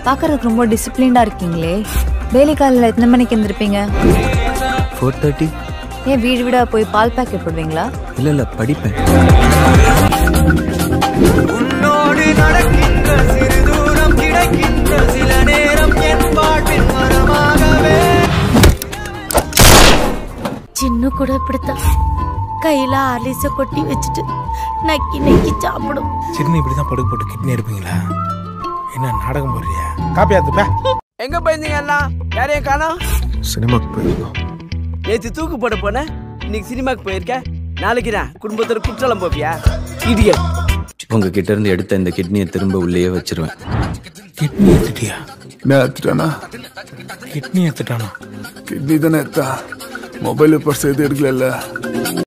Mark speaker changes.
Speaker 1: பார்க்கறதுக்கு ரொம்ப டிசிப்ளின்டா இருக்கீங்களே டெய்லி காலையில் எத்தனை மணிக்கு எந்திருப்பீங்க
Speaker 2: ஃபோர் தேர்ட்டி
Speaker 1: ஏன் வீடு வீடா போய் பால் பேக்கெட் போடுவீங்களா
Speaker 2: இல்லை இல்லை படிப்பேன்
Speaker 3: உன்னோடு நடக்கின்ற சிறு தூரம் கிடைக்கின்ற சில நேரம் என் வாழ்வின் மரமாகவே
Speaker 4: சின்ன கூட இப்படித்தான் கையில ஆலிச கொட்டி வச்சுட்டு நக்கி நக்கி சாப்பிடும்
Speaker 5: சின்ன இப்படி தான் படுக்க போட்டு கிட்னி எடுப்பீங்களா என்ன நாடகம் போடுறியா காப்பி ஆத்துப்பா
Speaker 3: எங்க போயிருந்தீங்க எல்லாம் யாரையும் காணோம்
Speaker 2: சினிமாக்கு போயிருந்தோம்
Speaker 3: நேத்து தூக்கு போட போன இன்னைக்கு சினிமாக்கு போயிருக்க நாளைக்கு நான் குடும்பத்தோட குற்றாலம் போவியா இடியட்
Speaker 2: உங்ககிட்ட இருந்து எடுத்த இந்த கிட்னியை திரும்ப உள்ளேயே வச்சிருவேன்
Speaker 5: கிட்னி எடுத்துட்டியா
Speaker 6: என்ன எடுத்துட்டானா
Speaker 5: கிட்னி எடுத்துட்டானா
Speaker 6: கிட்னி தானே எடுத்தா மொபைல் பர்ஸ் எது எடுக்கல